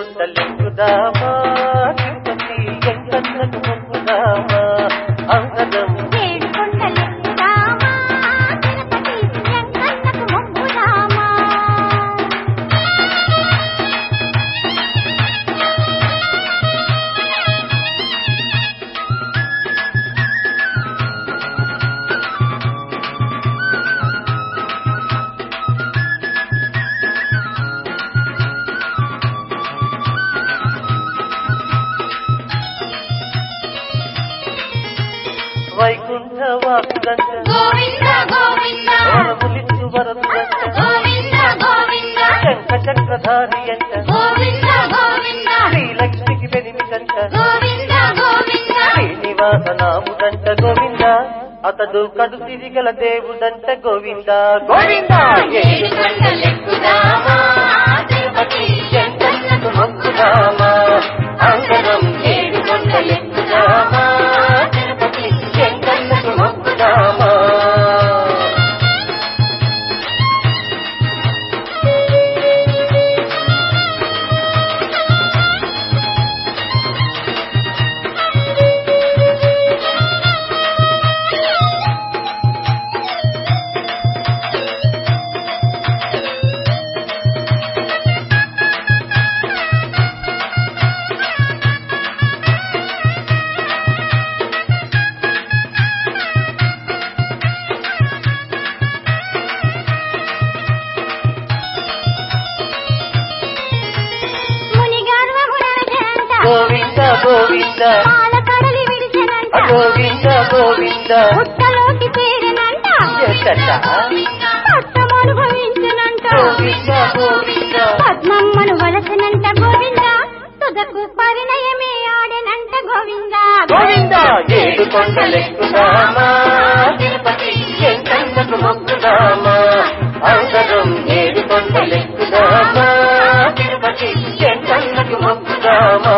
కొండలెక్కుదామా తిరుపతి ఎంకన్నకు మొక్కుదామా అందరం ఏడు కొండలెక్కుదామా తిరుపతి వెంకన్నకు మొక్కుదామా వైకుంఠ వాసుడంట గోవింద గోవింద వరములిచ్చు వరదుడంట గోవింద గోవింద శంఖ చక్రధారి అంట గోవింద గోవింద శ్రీలక్ష్మికి వెనిమిదంట గోవింద గోవింద శ్రీనివాస నాముడంట గోవింద అతడు కడు తిరిగల దేవుడంట గోవింద గోవింద ఏడు కొండలెక్కుదామా తిరుపతి ఎంకన్నకు మొక్కుదామా అందరం ఏడు కొండలెక్కుదామా తిరుపతి ఎంకన్నకు మొక్కుదామా ముని గర్వమునజంట గోవింద గోవింద పాల కడలి విడిచెనంట గోవింద గోవింద పుట్టలోకి చేరినంట ఎట్టట? కష్టం అనుభవించినంట గోవింద గోవింద పద్మమ్మను వలసనంట గోవింద తుదకు పరిణయమే ఆడెనంట గోవింద గోవింద ఏడు కొండలెక్కుదామా తిరుపతి ఎంకన్నకు మొక్కుదామా అందరం ఏడు కొండలెక్కుదామా తిరుపతి ఎంకన్నకు మొక్కుదామా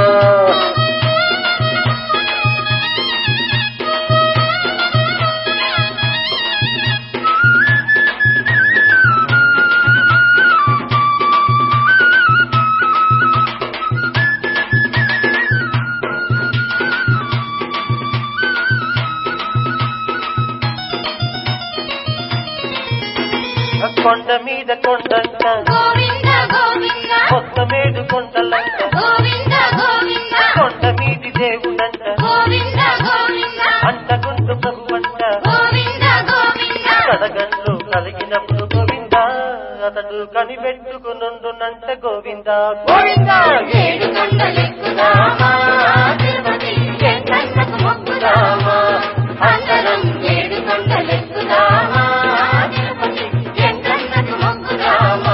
కొండ మీద కొండంట గోవింద గోవింద మొత్తమేడు కొండలంట గోవింద గోవింద కొండ మీది దేవుడంట గోవింద గోవింద అంటగుండు ప్రభువంట గోవింద గోవింద కడగండ్లు కలిగినప్పుడు గోవింద అతడు కనిపెట్టుకునుండునంట గోవింద గోవింద ఏడు కొండలెక్కుదామా తిరుపతి వెంకన్నకు మొక్కుదామా అందరం ఏడు కొండలెక్కుదామా తిరుపతి వెంకన్నకు మొక్కుదామా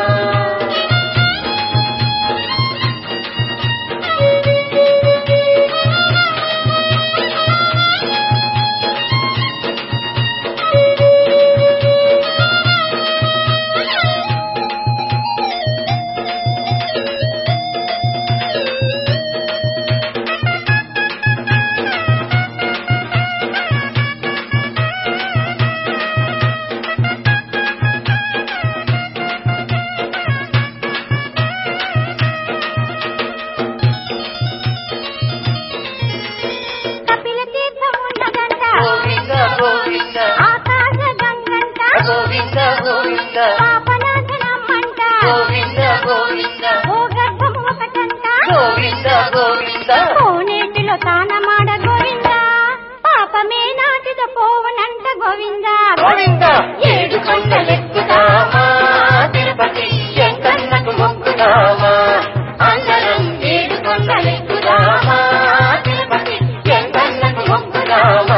కపిల తీర్థం ఉన్నదంట గోవింద గోవింద ఆకాశ గంగంట గోవింద గోవింద పాపనాశనమ్మంట గోవింద గోవింద ఓ గర్భము ఒకటంట గోవింద గోవింద కోనేటిలో తానమాడ గోవింద పాపమే నాటిద పోవనంట గోవింద గోవింద ఏడు కొండలెక్కుదామా తిరుపతి ఎంకన్నకు మొక్కుదామా అందరం ఏడు కొండలెక్కుదామా తిరుపతి ఎంకన్నకు మొక్కుదామా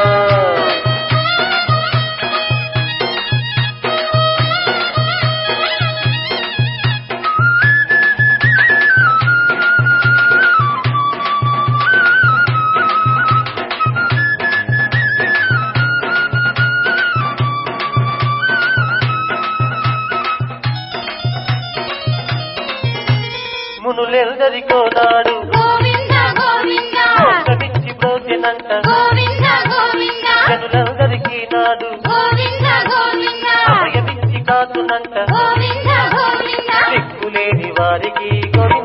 మునులెందరికో నాడు గోవింద గోవింద ఒక్కటిచ్చి బ్రోచెనంట గోవింద గోవింద జనులందరికీ నాడు గోవింద గోవింద అభయమిచ్చి కాతునంట గోవింద గోవింద దిక్కులేని వారికి గోవింద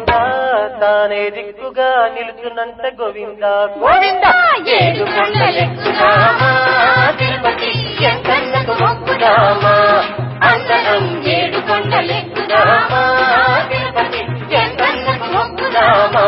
తానే దిక్కుగా నిలుచునంట గోవింద గోవింద ఏడు కొండలెక్కుదామా తిరుపతి ఎంకన్నకు మొక్కుదామా అందరం ఏడు కొండలెక్కుదామా తిరుపతి ఎంకన్నకు మొక్కుదామా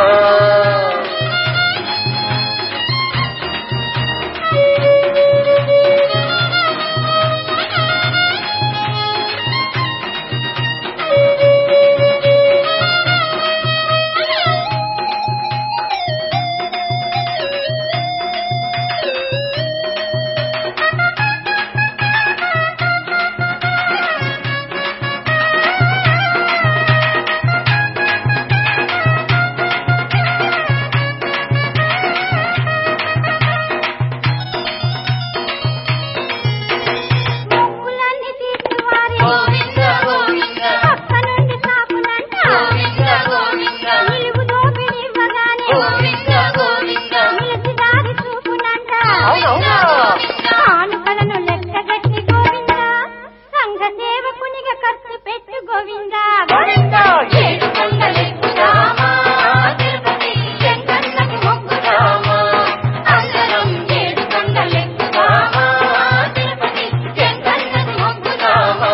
మొక్కులన్నీ తీర్చువారి గోవింద, గోవింద. పక్క నుండి కాపునంట గోవింద, గోవింద. నిలువు దోపిడివ్వగానే గోవింద, గోవింద. నిలిచి దారి చూపునంట అవునవునా? కానుకలను లెక్కగట్టి గోవింద సంఘ సేవకునిగా ఖర్చు పెట్టు గోవింద గోవింద ఏడు కొండలెక్కుదామా తిరుపతి ఎంకన్నకు మొక్కుదామా అందరం ఏడు కొండలెక్కుదామా తిరుపతి ఎంకన్నకు మొక్కుదామా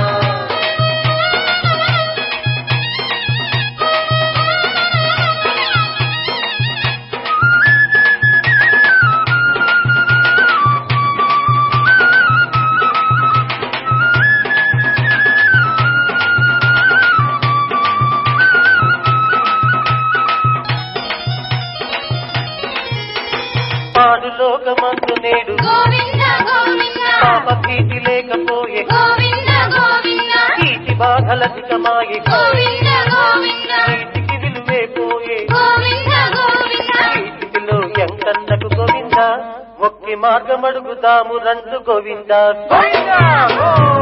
పాడు లోకమందు నేడు గోవింద గోవింద పాప భీతి లేకపోయే గోవింద గోవింద కీటి బాధలధికమాయే గోవింద గోవింద నీటికి విలువే పోయే గోవింద గోవింద వీటిలో ఎంకన్నకు గోవింద ఒక్కి మార్గమడుగుదాము రండు గోవింద గోవింద